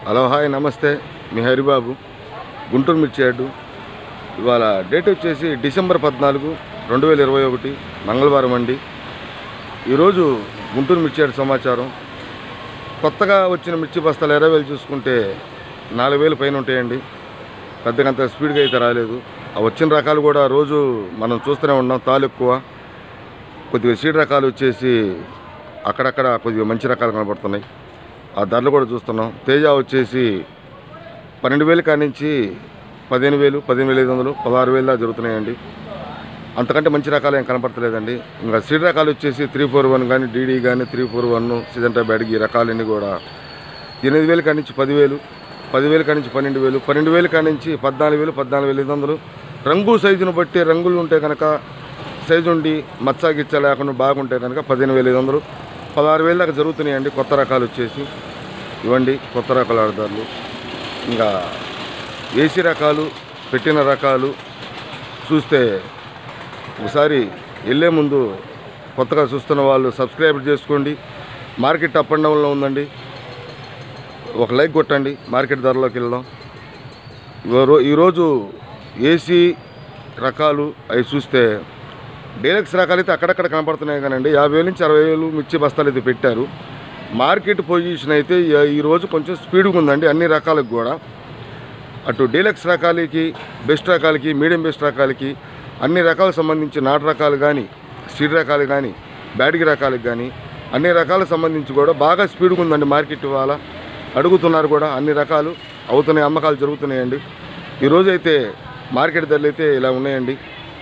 hello hi నమస్తే మీ హరిబాబు గుంటూరు మిర్చి yard ఇవాళ డేట్ వచ్చేసి డిసెంబర్ పద్నాలుగు రెండు వేల ఇరవై ఒకటి మంగళవారం అండి ఈరోజు గుంటూరు మిర్చి యార్డు సమాచారం కొత్తగా వచ్చిన మిర్చి బస్తాలు ఇరవై వేలు చూసుకుంటే నాలుగు వేలు పైన ఉంటాయండి పెద్దగా అంత స్పీడ్గా అయితే రాలేదు ఆ వచ్చిన రకాలు కూడా రోజు మనం చూస్తూనే ఉన్నాం తాలు ఎక్కువ కొద్దిగా సీడ్ రకాలు వచ్చేసి అక్కడక్కడ కొద్దిగా మంచి రకాలు కనబడుతున్నాయి ఆ ధరలు కూడా చూస్తున్నాం తేజ వచ్చేసి పన్నెండు వేలు కానించి పదిహేను వేలు పదిహేను వేల ఐదు వందలు పదహారు వేలు దాకా జరుగుతున్నాయండి అంతకంటే మంచి రకాలు ఏం కనపడతలేదండి ఇంకా సీడ్ రకాలు వచ్చేసి త్రీ ఫోర్ వన్ కానీ డీడీ కానీ త్రీ ఫోర్ వన్ సిజంటా బ్యాడ్కి ఈ రకాలన్నీ కూడా ఎనిమిది వేలు కానించి పదివేలు పదివేలు కానించి పన్నెండు వేలు పన్నెండు వేలు కానించి పద్నాలుగు వేలు పద్నాలుగు వేల ఐదు వందలు రంగు సైజును బట్టి రంగులు ఉంటే కనుక సైజు ఉండి మచ్చ గిచ్చ లేకుండా బాగుంటే కనుక పదిహేను వేల ఐదు వందలు పదహారు వేలు దాకా జరుగుతున్నాయండి కొత్త రకాలు వచ్చేసి ఇవ్వండి కొత్త రకాల ఆడదారులు ఇంకా ఏసీ రకాలు పెట్టిన రకాలు చూస్తే ఒకసారి వెళ్ళే ముందు కొత్తగా చూస్తున్న వాళ్ళు సబ్స్క్రైబ్ చేసుకోండి మార్కెట్ అప్ అండ్ డౌన్లో ఉందండి ఒక లైక్ కొట్టండి మార్కెట్ ధరలోకి వెళ్దాం ఈరో- ఈరోజు ఏసీ రకాలు అవి చూస్తే డీలక్స్ రకాలు అయితే అక్కడక్కడ కనపడుతున్నాయి కానండి యాభై వేల నుంచి అరవై వేలు మిర్చి బస్తాలు అయితే పెట్టారు మార్కెట్ పొజిషన్ అయితే ఈ- ఈరోజు కొంచెం స్పీడ్గా ఉందండి అన్ని రకాలకు కూడా అటు డీలక్స్ రకాలకి బెస్ట్ రకాలకి మీడియం బెస్ట్ రకాలకి అన్ని రకాలకు సంబంధించి నాటు రకాలు కానీ సీడ్ రకాలు కానీ బ్యాడ్గి రకాలకు కానీ అన్ని రకాలకు సంబంధించి కూడా బాగా స్పీడ్గా ఉందండి మార్కెట్ ఇవాళ అడుగుతున్నారు కూడా అన్ని రకాలు అవుతున్నాయి అమ్మకాలు జరుగుతున్నాయండి ఈరోజు అయితే మార్కెట్ ధరలు అయితే ఇలా ఉన్నాయండి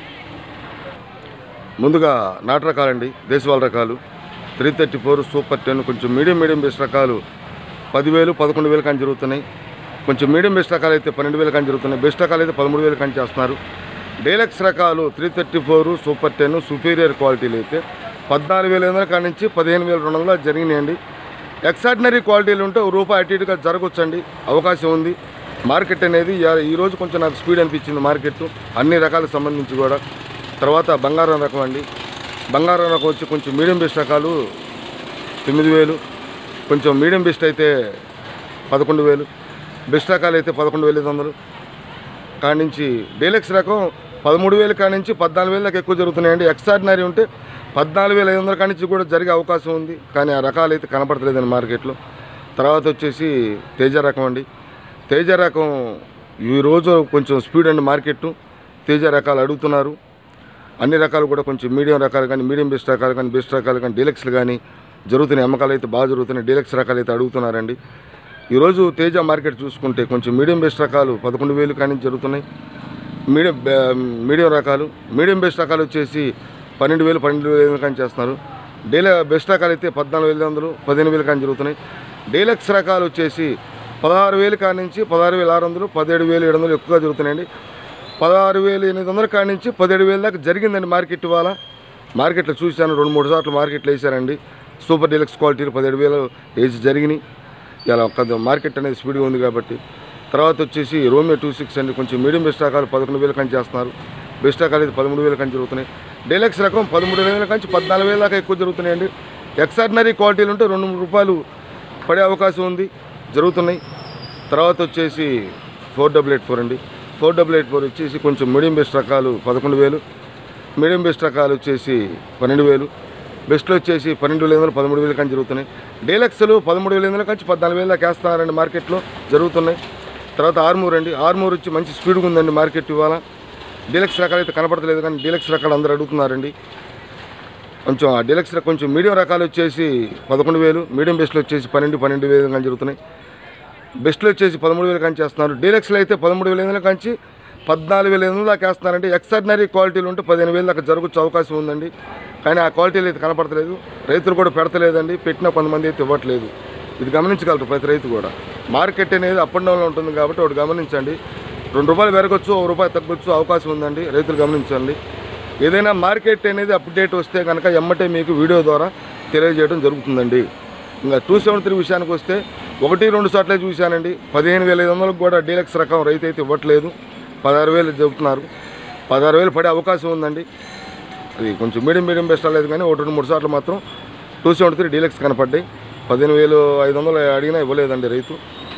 ముందుగా నాటు రకాలండి దేశవాళ రకాలు three thirty four super ten కొంచెం మీడియం మీడియం బెస్ట్ రకాలు పదివేలు పదకొండు వేలు కానీ జరుగుతున్నాయి కొంచెం మీడియం బెస్ట్ రకాలు అయితే పన్నెండు వేలు కానీ జరుగుతున్నాయి బెస్ట్ రకాలు అయితే పదమూడు వేలు కానీ చేస్తున్నారు డీలక్స్ రకాలు three thirty four super ten superior క్వాలిటీలు అయితే పద్నాలుగు వేల ఐదు వందల కాడి నుంచి పదిహేను వేల రెండు వందలు జరిగినాయండి ఎక్సార్డినరీ క్వాలిటీలు ఉంటే ఓ రూపాయి అటు ఇటుగా జరగవచ్చండి అవకాశం ఉంది మార్కెట్ అనేది ఇయా- ఈ రోజు కొంచెం నాకు స్పీడ్ అనిపించింది మార్కెట్ అన్ని రకాలకు సంబంధించి కూడా తర్వాత బంగారం రకం అండి బంగారం రకం వచ్చి కొంచెం మీడియం బెస్ట్ రకాలు తొమ్మిది వేలు కొంచెం మీడియం బెస్ట్ అయితే పదకొండు వేలు బెస్ట్ రకాలు అయితే పదకొండు వేల ఐదు వందలు కాడి నుంచి డీలక్స్ రకం పదమూడు వేలు కాడి నుంచి పద్నాలుగు వేల దాకా ఎక్కువ జరుగుతున్నాయండి ఎక్స్ట్రాడినరీ ఉంటే పద్నాలుగు వేల ఐదు వందల కాడి నుంచి కూడా జరిగే అవకాశం ఉంది కానీ ఆ రకాలు అయితే కనపడతలేదండి మార్కెట్లో తర్వాత వచ్చేసి తేజ రకం అండి తేజ రకం ఈ రోజు కొంచెం స్పీడ్ అండి మార్కెట్ తేజ రకాలు అడుగుతున్నారు అన్ని రకాలు కూడా కొంచెం మీడియం రకాలు కానీ మీడియం బెస్ట్ రకాలు కానీ బెస్ట్ రకాలు కానీ డీలక్స్లు కానీ జరుగుతున్నాయి అమ్మకాలు అయితే బాగా జరుగుతున్నాయి డీలక్స్ రకాలు అయితే అడుగుతున్నారండి ఈరోజు తేజ మార్కెట్ చూసుకుంటే కొంచెం మీడియం బెస్ట్ రకాలు పదకొండు వేలు కానీ జరుగుతున్నాయి మీడియం బె- మీడియం రకాలు మీడియం బెస్ట్ రకాలు వచ్చేసి పన్నెండు వేలు పన్నెండు వేలు కానీ చేస్తున్నారు డీల బెస్ట్ రకాలు అయితే పద్నాలుగు వేల వందలు పదిహేను వేలు కానీ జరుగుతున్నాయి డీలక్స్ రకాలు వచ్చేసి పదహారు వేలు కాడి నుంచి పదహారు వేల ఆరు వందలు పదిహేడు వేలు ఏడు వందలు ఎక్కువగా జరుగుతున్నాయండి పదహారు వేలు ఎనిమిది వందల కాడి నుంచి పదిహేడు వేల దాకా జరిగిందండి మార్కెట్ ఇవాళ మార్కెట్లో చూశాను రెండు మూడు సార్లు మార్కెట్లో వేసారండి సూపర్ డీలక్స్ క్వాలిటీలు పదిహేడు వేలు వేసి జరిగినాయి ఇలా ఒక మార్కెట్ అనేది స్పీడ్గా ఉంది కాబట్టి తర్వాత వచ్చేసి రోమియో టూ సిక్స్ అండి కొంచెం మీడియం బెస్ట్ రకాలు పదకొండు వేలు కంచి చేస్తున్నారు బెస్ట్ రకాలు అయితే పదమూడు వేలు కంచి జరుగుతున్నాయి డీలక్స్ రకం పదమూడు వేల కంచి పద్నాలుగు వేల దాకా ఎక్కువ జరుగుతున్నాయండి ఎక్స్ట్రాడినరీ క్వాలిటీలు ఉంటే రెండు మూడు రూపాయలు పడే అవకాశం ఉంది జరుగుతున్నాయి తర్వాత వచ్చేసి ఫోర్ డబుల్ ఎయిట్ ఫోర్ అండి ఫోర్ డబుల్ ఎయిట్ ఫోర్ వచ్చేసి కొంచెం మీడియం బెస్ట్ రకాలు పదకొండు వేలు మీడియం బెస్ట్ రకాలు వచ్చేసి పన్నెండు వేలు బెస్ట్లో వచ్చేసి పన్నెండు వేల ఐదు వందలు పదమూడు వేలు కానీ జరుగుతున్నాయి డీలక్స్లు పదమూడు వేల ఐదు వందల నుంచి పద్నాలుగు వేల దాకా వేస్తున్నారండి మార్కెట్లో జరుగుతున్నాయి తర్వాత ఆర్మూర్ అండి ఆర్మూర్ వచ్చి మంచి స్పీడ్గా ఉందండి మార్కెట్ ఇవాళ డీలక్స్ రకాలు అయితే కనపడతలేదు కానీ డీలక్స్ రకాలు అందరూ అడుగుతున్నారండి కొంచెం ఆ డీలక్స్ రకం కొంచెం మీడియం రకాలు వచ్చేసి పదకొండు వేలు మీడియం బెస్ట్లో వచ్చేసి పన్నెండు పన్నెండు వేలు కానీ జరుగుతున్నాయి బెస్ట్లో వచ్చేసి పదమూడు వేలు కాంచి చేస్తున్నారు డీలక్స్లో అయితే పదమూడు వేల ఐదు కాంచి పద్నాలుగు వేల ఐదు దాకా వేస్తున్నారండి ఎక్స్ట్రాడినరీ క్వాలిటీలు ఉంటే పదిహేను వేలు దాకా జరగచ్చు అవకాశం ఉందండి కానీ ఆ క్వాలిటీలు అయితే కనపడతలేదు రైతులు కూడా పెడతలేదండి పెట్టిన కొంతమంది అయితే ఇవ్వట్లేదు ఇది గమనించగలరు ప్రతి రైతు కూడా మార్కెట్ అనేది అప్ అండ్ డౌన్లో ఉంటుంది కాబట్టి ఒకటి గమనించండి రెండు రూపాయలు పెరగచ్చు ఒక రూపాయి తగ్గొచ్చు అవకాశం ఉందండి రైతులు గమనించండి ఏదైనా మార్కెట్ అనేది అప్డేట్ వస్తే కనుక ఎమ్మటే మీకు వీడియో ద్వారా తెలియజేయడం జరుగుతుందండి ఇంకా టూ సెవెన్ త్రీ విషయానికి వస్తే ఒకటి రెండు సార్లే చూశానండి పదిహేను వేల ఐదు వందలకు కూడా డీలక్స్ రకం రైతు అయితే ఇవ్వట్లేదు పదహారు వేలు చెబుతున్నారు పదహారు వేలు పడే అవకాశం ఉందండి అది కొంచెం మీడియం మీడియం బెస్ట్ లేదు కానీ ఒకటి రెండు మూడు సార్లు మాత్రం టూ సెవెంటీ త్రీ డీలక్స్ కనపడ్డాయి పదిహేను వేలు ఐదు వందలు అడిగినా ఇవ్వలేదండి రైతు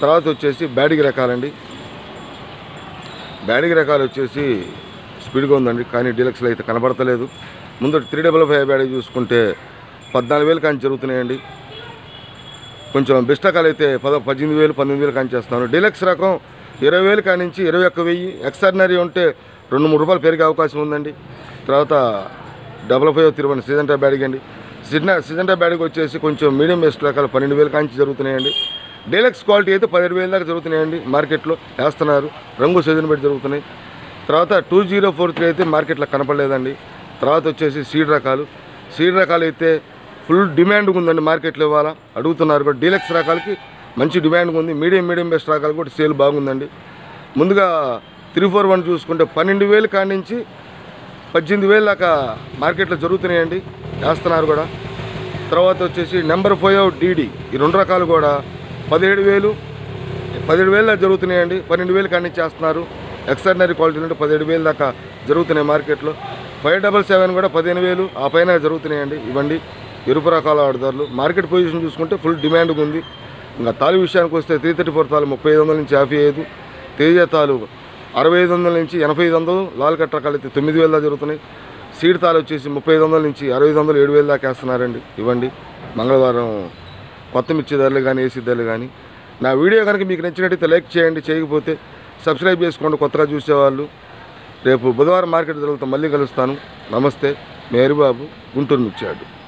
తర్వాత వచ్చేసి బ్యాడిగి రకాలండి బ్యాడిగి రకాలు వచ్చేసి స్పీడ్గా ఉందండి కానీ డీలక్స్లో అయితే కనబడతలేదు ముందు త్రీ డబల్ ఫైవ్ బ్యాడిగి చూసుకుంటే పద్నాలుగు వేలు కానీ జరుగుతున్నాయండి కొంచెం బెస్ట్ రకాలు అయితే పద పద్దెనిమిది వేలు పంతొమ్మిది వేలు కానీ చేస్తాను డీలక్స్ రకం ఇరవై వేలు కానించి ఇరవై ఒక్క వెయ్యి ఎక్స్ట్రాడినరీ ఉంటే రెండు మూడు రూపాయలు పెరిగే అవకాశం ఉందండి తర్వాత డబల్ ఫైవ్ తిరువని సిజంటా బ్యాడిగ్ అండి సిజన సిజంటా బ్యాడిగ్ వచ్చేసి కొంచెం మీడియం బెస్ట్ రకాలు పన్నెండు వేలు కాంచి జరుగుతున్నాయండి డీలక్స్ క్వాలిటీ అయితే పదిహేడు వేల దాకా జరుగుతున్నాయండి మార్కెట్లో వేస్తున్నారు రంగు సీజన్ బట్టి జరుగుతున్నాయి తర్వాత టూ జీరో ఫోర్ త్రీ అయితే మార్కెట్లో కనపడలేదండి తర్వాత వచ్చేసి సీడ్ రకాలు సీడ్ రకాలు అయితే ఫుల్ డిమాండ్ ఉందండి మార్కెట్లో ఇవాళ అడుగుతున్నారు కూడా డీలక్స్ రకాలకి మంచి డిమాండ్ ఉంది మీడియం మీడియం బెస్ట్ రకాలు కూడా సేల్ బాగుందండి ముందుగా త్రీ ఫోర్ వన్ చూసుకుంటే పన్నెండు వేలు కాడి నుంచి పద్దెనిమిది వేలు దాకా మార్కెట్లో జరుగుతున్నాయండి వేస్తున్నారు కూడా తర్వాత వచ్చేసి నెంబర్ ఫైవ్ డీడీ ఈ రెండు రకాలు కూడా పదిహేడు వేలు పదిహేడు వేలు దాకా జరుగుతున్నాయండి పన్నెండు వేలు కాడి నుంచి చేస్తున్నారు ఎక్స్ట్రాడినరీ క్వాలిటీ నుండి పదిహేడు వేలు దాకా జరుగుతున్నాయి మార్కెట్లో ఫైవ్ డబల్ సెవెన్ కూడా పదిహేను వేలు ఆ పైన జరుగుతున్నాయండి ఇవ్వండి ఎరుపు రకాల ఆడదారులు మార్కెట్ పొజిషన్ చూసుకుంటే ఫుల్ డిమాండ్ ఉంది ఇంకా తాలు విషయానికి వస్తే త్రీ థర్టీ ఫోర్ తాలు ముప్పై ఐదు వందల నుంచి యాభై ఐదు తేజ తాలు అరవై ఐదు వందల నుంచి ఎనభై ఐదు వందలు లాల్ కట్ రకాలు అయితే తొమ్మిది వేల దాకా జరుగుతున్నాయి సీడ్ తాలు వచ్చేసి ముప్పై ఐదు వందల నుంచి అరవై ఐదు వందలు ఏడు వేలు దాకా వేస్తున్నారండి ఇవ్వండి మంగళవారం కొత్త మిర్చి ధరలు కానీ ఏసీ ధరలు కానీ నా వీడియో కనుక మీకు నచ్చినట్టయితే లైక్ చేయండి చేయకపోతే సబ్స్క్రైబ్ చేసుకోండి కొత్తగా చూసేవాళ్ళు రేపు బుధవారం మార్కెట్ జరుగుతాం మళ్ళీ కలుస్తాను నమస్తే మేరుబాబు గుంటూరు మిర్చాడు